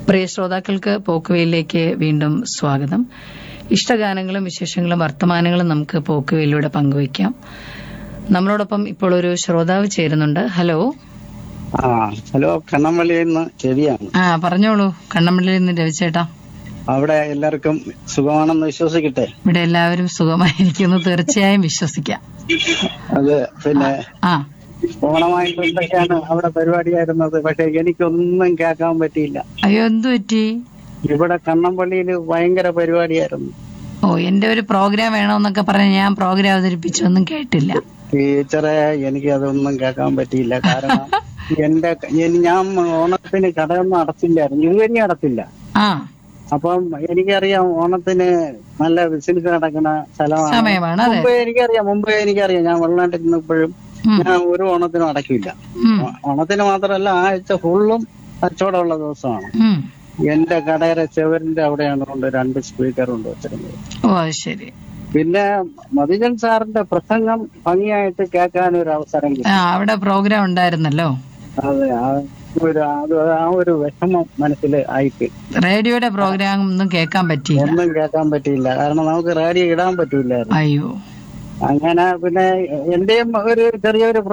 പ്രിയ ശ്രോതാക്കൾക്ക് പോക്കുവയിലേക്ക് വീണ്ടും സ്വാഗതം ഇഷ്ടഗാനങ്ങളും വിശേഷങ്ങളും വർത്തമാനങ്ങളും നമുക്ക് പോക്കുവയിലൂടെ പങ്കുവയ്ക്കാം നമ്മളോടൊപ്പം ഇപ്പോൾ ഒരു ശ്രോതാവ് ചേരുന്നുണ്ട് ഹലോ ആ ഹലോ കണ്ണമ്പള്ളിയിൽ നിന്ന് ചെവിയാണ് ആ പറഞ്ഞോളൂ കണ്ണമ്പള്ളിയിൽ നിന്ന് രവിച്ചേട്ടാ അവിടെ എല്ലാവർക്കും സുഖമാണെന്ന് വിശ്വസിക്കട്ടെ ഇവിടെ എല്ലാവരും സുഖമായിരിക്കുന്നു തീർച്ചയായും വിശ്വസിക്കാം അത് പിന്നെ ആ ഓണമായിട്ട് എന്തൊക്കെയാണ് അവിടെ പരിപാടിയായിരുന്നത് പക്ഷെ എനിക്കൊന്നും കേൾക്കാൻ പറ്റിയില്ല അയ്യോ എന്തു പറ്റി ഇവിടെ കണ്ണമ്പള്ളിയിൽ ഭയങ്കര പരിപാടിയായിരുന്നു ഓ എന്റെ ഒരു പ്രോഗ്രാം വേണമെന്നൊക്കെ പറഞ്ഞ് ഞാൻ പ്രോഗ്രാം അവതരിപ്പിച്ചൊന്നും കേട്ടില്ല ടീച്ചറെ എനിക്ക് അതൊന്നും കേൾക്കാൻ പറ്റിയില്ല കാരണം എന്റെ എനി- ഞാൻ ഓണത്തിന് കടയൊന്നും അടച്ചില്ലായിരുന്നു ഇതുവരെ അടച്ചില്ല ആ അപ്പം എനിക്കറിയാം ഓണത്തിന് നല്ല ബിസിനസ് നടക്കുന്ന സ്ഥലമാണ് സമയമാണ് അതെ മുമ്പേ എനിക്കറിയാം മുമ്പേ എനിക്കറിയാം ഞാൻ വെള്ളനാട്ടിൽ നിന്നപ്പോഴും ഉം, ഞാൻ ഒരു ഓണത്തിനും അടക്കില്ല ഉം, ഓണത്തിന് മാത്രമല്ല ആഴ്ച ഫുള്ളും കച്ചവടമുള്ള ദിവസമാണ് ഉം. എന്റെ കടയുടെ ചെവരിന്റെ അവിടെയാണ് കൊണ്ട് രണ്ട് സ്പീക്കർ കൊണ്ട് വെച്ചിരുന്നത് ഓ അത് ശരി പിന്നെ മതിജൻ സാറിന്റെ പ്രസംഗം ഭംഗിയായിട്ട് കേൾക്കാൻ ഒരു അവസരം കിട്ടി ആ അവിടെ പ്രോഗ്രാം ഉണ്ടായിരുന്നല്ലോ അതെ ആ ഒരു അത് ആ ഒരു വിഷമം മനസ്സിൽ ആയിട്ട് റേഡിയോയുടെ പ്രോഗ്രാം ഒന്നും കേൾക്കാൻ പറ്റിയില്ല ഒന്നും കേൾക്കാൻ പറ്റിയില്ല കാരണം നമുക്ക് റേഡിയോ ഇടാൻ പറ്റൂലായിരുന്നു അയ്യോ അങ്ങനെ പിന്നെ എന്റെയും ഒരു ചെറിയൊരു